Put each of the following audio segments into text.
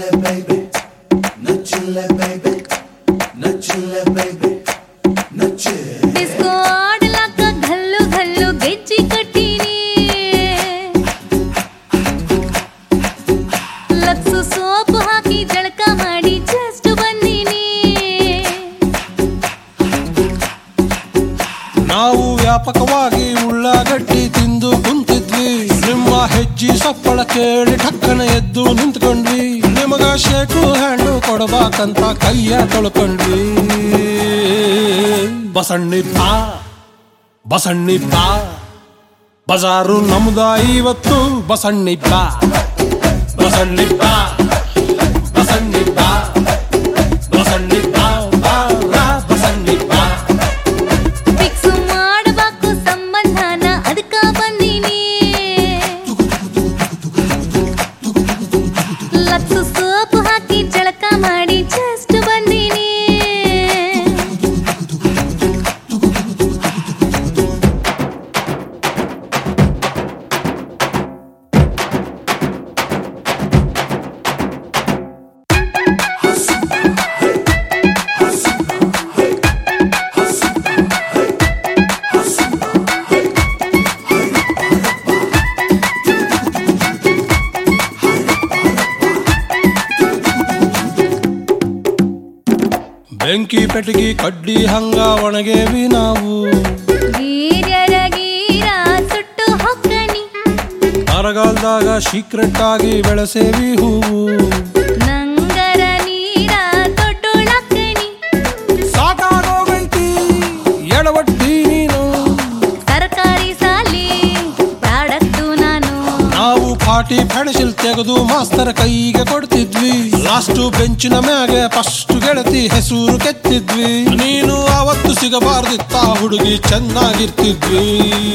Nuchile baby, nuchile baby, nuchile baby, nuchile. Disco ಆಡ್ಲಾಕ ಘಲ್ಲು ಘಲ್ಲು ಗೆಜ್ಜಿ ಕಟ್ಟೀನಿ ಲಕ್ಸು ಸೋಪು ಹಾಕಿ ಜಳಕ ಮಾಡಿ ಜಸ್ಟ್ ಬಂದೀನಿ ನಾವು ವ್ಯಾಪಕವಾಗಿ ಉಳ್ಳಾಗಡ್ಡಿ ತಿಂದು ಕುಂತಿದ್ವಿ ನಿಮ್ಮ ಹೆಜ್ಜಿ ಸಪ್ಪಳ ಕೇಳಿ ಠಕ್ಕನ ಎದ್ದು ನಿಂತ್ಕೊಂಡ್ವಿ ನಿಮಗ ಶೇಕು ಹಣ್ಣು ಕೊಡಬೇಕಂತ ಕೈಯ ತೊಳ್ಕೊಂಡ್ವಿ ಬಸಣ್ಣಿ ಬಾ ಬಸಣ್ಣಿ ಬಾ ಬಜಾರು ನಮ್ದ ಇವತ್ತು ಬಸಣ್ಣಿ ಬಾ ಬಸಣ್ಣಿ ಬಾ ಬಸಣ್ಣಿ ಬಾ ಬಸಣ್ಣಿ ಬಾ ಬಾ ರಾ ಬಸಣ್ಣಿ ಬಾ ಫಿಕ್ಸ್ ಮಾಡಬೇಕು ಸಂಬಂಧನ ಅದಕ್ಕ ಬಂದೀನಿ ಲಕ್ಸು ಸೋಪು ಹಾಕಿ ಜಳಕ ಮಾಡಿ ಜಸ್ಟ್ ಬಂದೀನಿ ಬೆಂಕಿ ಪೆಟಗಿ ಕಡ್ಡಿ ಹಂಗ ಒಣಗೇವಿ ನಾವು ವೀರ್ಯರ ಗೀರ ಸುಟ್ಟು ಹೊಕ್ಕಣಿ ಬರಗಾಲದಾಗ ಸೀಕ್ರೆಟ್ ಆಗಿ ಬೆಳೆಸೇವಿ ಹೂವು ನಂಗರ ನೀರ ತೊಟ್ಟುಳಕ್ಕಣಿ ಸಾಕಾಗೋಗೈತಿ ಎಡವಟ್ಟಿ ನೀನು ತರಕಾರಿ ಸಾಲಿ ಪ್ರಾಡಕ್ಟು ನಾನು ನಾವು ಪಾಟಿ ಪೆಣಸಿಲ್ ತೆಗೆದು ಮಾಸ್ತರ ಕೈಗೆ ಕೊಡ್ತಿದ್ವಿ ಲಾಸ್ಟ್ ಬೆಂಚಿನ ಮ್ಯಾಗೆ ಫಸ್ಟ್ ಗೆಳತಿ ಹೆಸರು ಕೆತ್ತಿದ್ವಿ ನೀನು ಅವತ್ತು ಸಿಗಬಾರ್ದಿತ್ತ ಹುಡುಗಿ ಚೆನ್ನಾಗಿರ್ತಿದ್ವಿ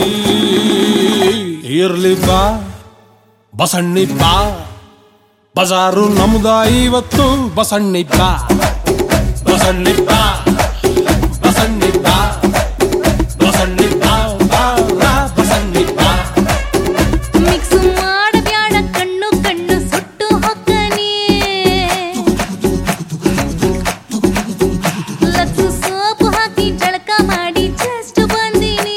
ಇರ್ಲಿ ಬಾ ಬಸಣ್ಣಿ ಬಾ ಬಜಾರು ನಮ್ದ ಇವತ್ತು ಬಸಣ್ಣಿ ಬಾ ಬಸಣ್ಣಿ ಬಾ ಬಸಣ್ಣಿ ಬಾ ಬಸಣ್ಣಿ ಬಾ ಬಾ ರಾ ಬಸಣ್ಣಿ ಬಾ ಮಿಕ್ಸ್ ಮಾಡಬ್ಯಾಡ ಕಣ್ಣು ಕಣ್ಣು ಸುಟ್ಟು ಹೊಕ್ಕನಿ ಲಕ್ಸು ಸೋಪು ಹಾಕಿ ಜಳಕ ಮಾಡಿ ಜಸ್ಟ್ ಬಂದೀನಿ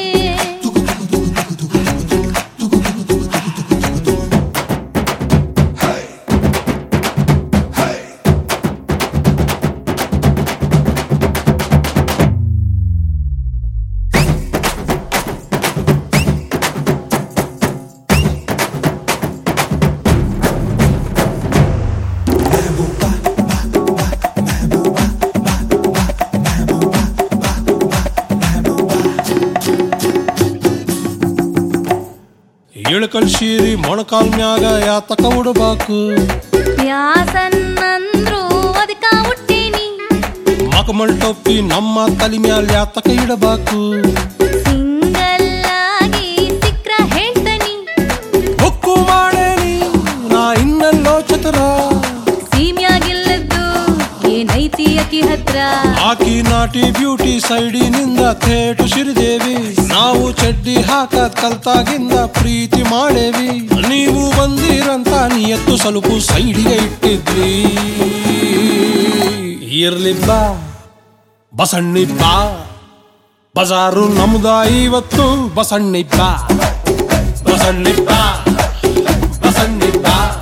ಇಳಕಲ್ ಶೀರಿ ಮೊಣಕಾಲ್ ಮ್ಯಾಗ ಯಾತಕ ಉಡಬೇಕು ವ್ಯಾಸನ್ನಂದ್ರು ಅದಕ್ಕ ಹುಟ್ಟೀನಿ ಮಕಮಲ್ ಟೊಪ್ಪಿ ನಮ್ಮ ತಲೆ ಮ್ಯಾಲ ಯಾತಕ ಇಡಬೇಕು ಸಿಂಗಲ್ ಆಗಿ ಸಿಕ್ರ ಹೇಳ್ತನಿ ಹೊಕ್ಕು ಮಾಡೇನಿ ನಾ ಇನ್ನೆಲ್ಲೋ ಚತುರ ಸೀಮ್ಯಾಗಿಲ್ಲದ್ದು ಏನೈತಿ ಅಕಿ ಹತ್ರ ಆಕಿ ನಾಟಿ ಬ್ಯೂಟಿ ಸೈಡಿನಿಂದ ಥೇಟು ಸಿರಿದೇವಿ ನಾವು ಚಡ್ಡಿ ಹಾಕ ಕಲ್ತಾಗಿಂದ ಪ್ರೀತಿ ಮಾಡೇವಿ ನೀವು ಬಂದಿರಂತ ನಿಯತ್ತು ಸ್ವಲ್ಪ ಸೈಡಿಗೆ ಇಟ್ಟಿದ್ರಿ ಇರ್ಲಿ ಬಾ ಬಸಣ್ಣಿ ಬಾ ಬಜಾರು ನಮ್ದ ಇವತ್ತು ಬಸಣ್ಣಿ ಬಾ ಬಸಣ್ಣಿ ಬಾ ಬಸಣ್ಣಿ ಬಾ